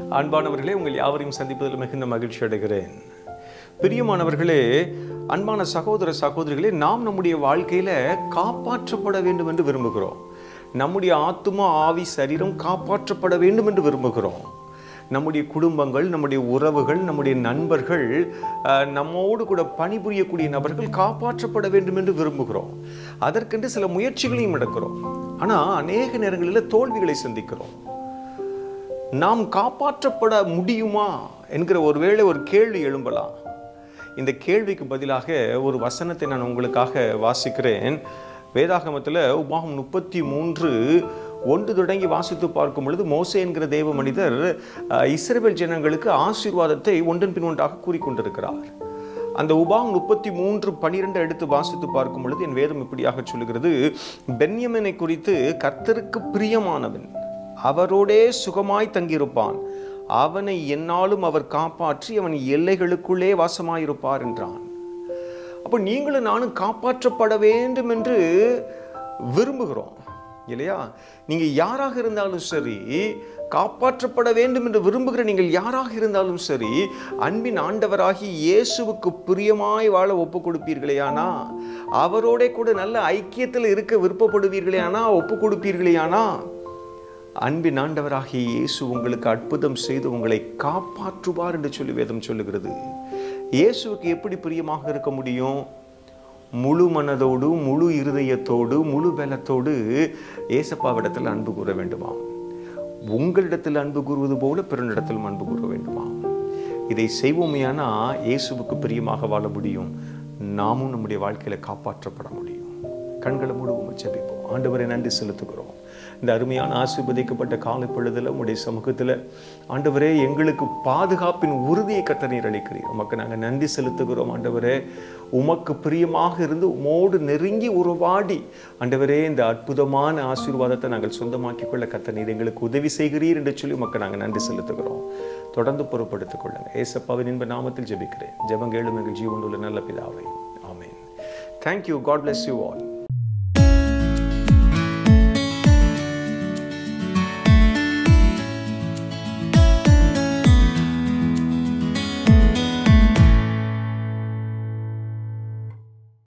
அன்பானவர்களே உங்கள் யாவரையும் சந்திப்பதில் மிகுந்த மகிழ்ச்சி அடைகிறேன் பிரியமானவர்களே அன்பான சகோதர சகோதரிகளே நாம் நம்முடைய வாழ்க்கையில காப்பாற்றப்பட வேண்டும் என்று விரும்புகிறோம் நம்முடைய ஆத்துமா ஆவி சரீரம் காப்பாற்றப்பட வேண்டும் என்று விரும்புகிறோம் நம்முடைய குடும்பங்கள் நம்முடைய உறவுகள் நம்முடைய நண்பர்கள் அஹ், நம்மோடு கூட பணிபுரியக்கூடிய நபர்கள் காப்பாற்றப்பட வேண்டும் என்று விரும்புகிறோம் அதற்கென்று சில முயற்சிகளையும் எடுக்கிறோம் ஆனால் அநேக நேரங்களில் தோல்விகளை சந்திக்கிறோம் நாம் காப்பாற்றப்பட முடியுமா என்கிற ஒருவேளை ஒரு கேள்வி எழும்பலாம் இந்த கேள்விக்கு பதிலாக ஒரு வசனத்தை நான் உங்களுக்காக வாசிக்கிறேன் வேதாகமத்தில் உபாகம் முப்பத்தி மூன்று ஒன்று தொடங்கி வாசித்து பார்க்கும் பொழுது மோசே என்கிற தேவ மனிதர் அஹ், இஸ்ரவேல் ஜனங்களுக்கு ஆசீர்வாதத்தை ஒன்றன் பின் ஒன்றாக கூறிக்கொண்டிருக்கிறார் அந்த உபாகம் முப்பத்தி மூன்று பனிரெண்டு எடுத்து வாசித்து பார்க்கும் பொழுது என் வேதம் இப்படியாக சொல்லுகிறது பென்யமனை குறித்து கர்த்தருக்கு பிரியமானவன் அவரோடே சுகமாய் தங்கியிருப்பான் அவனை என்னாலும் அவர் காப்பாற்றி அவன் எல்லைகளுக்குள்ளே வாசமாயிருப்பார் என்றான் அப்போ நீங்களும் நானும் காப்பாற்றப்பட வேண்டும் என்று விரும்புகிறோம் இல்லையா நீங்க யாராக இருந்தாலும் சரி காப்பாற்றப்பட வேண்டும் என்று விரும்புகிற நீங்கள் யாராக இருந்தாலும் சரி அன்பின் ஆண்டவராகி இயேசுவுக்கு பிரியமாய் வாழ ஒப்பு கொடுப்பீர்களேயானா அவரோட கூட நல்ல ஐக்கியத்தில் இருக்க விருப்பப்படுவீர்களேயானா ஒப்பு கொடுப்பீர்களேயானா அன்பின் ஆண்டவராகிய இயேசு உங்களுக்கு அற்புதம் செய்து உங்களை காப்பாற்றுவார் என்று சொல்லி வேதம் சொல்லுகிறது இயேசுவுக்கு எப்படி பிரியமாக இருக்க முடியும் முழு மனதோடு முழு இருதயத்தோடு முழு பலத்தோடு ஏசப்பாவிடத்தில் அன்பு கூற வேண்டுமா உங்களிடத்தில் அன்பு கூறுவது போல பிறனிடத்திலும் அன்பு கூற வேண்டுமா இதை செய்வோமையானா இயேசுவுக்கு பிரியமாக வாழ முடியும் நாமும் நம்முடைய வாழ்க்கையில காப்பாற்றப்பட முடியும் கண்களை மூடுவோம் ஜெபிப்போம் ஆண்டவரை நன்றி செலுத்துகிறோம் இந்த அருமையான ஆசீர்வதிக்கப்பட்ட காலை பொழுதுல உடைய சமூகத்தில் ஆண்டவரே எங்களுக்கு பாதுகாப்பின் உறுதியை கத்தனீர் அளிக்கிறீர் உமக்கு நாங்கள் நன்றி செலுத்துகிறோம் ஆண்டவரே உமக்கு பிரியமாக இருந்து உமோடு நெருங்கி உருவாடி ஆண்டவரே இந்த அற்புதமான ஆசீர்வாதத்தை நாங்கள் சொந்தமாக்கிக் கொள்ள கத்தனீர் எங்களுக்கு உதவி செய்கிறீர் என்று சொல்லி உமக்கு நாங்கள் நன்றி செலுத்துகிறோம் தொடர்ந்து பொறுப்படுத்திக் கொள்ளுங்க ஏசப்பாவின் இன்ப நாமத்தில் ஜெபிக்கிறேன் ஜெபங்கேளும் எங்கள் ஜீவனுள்ள நல்ல பிதாவை ஆமென் thank you God bless you all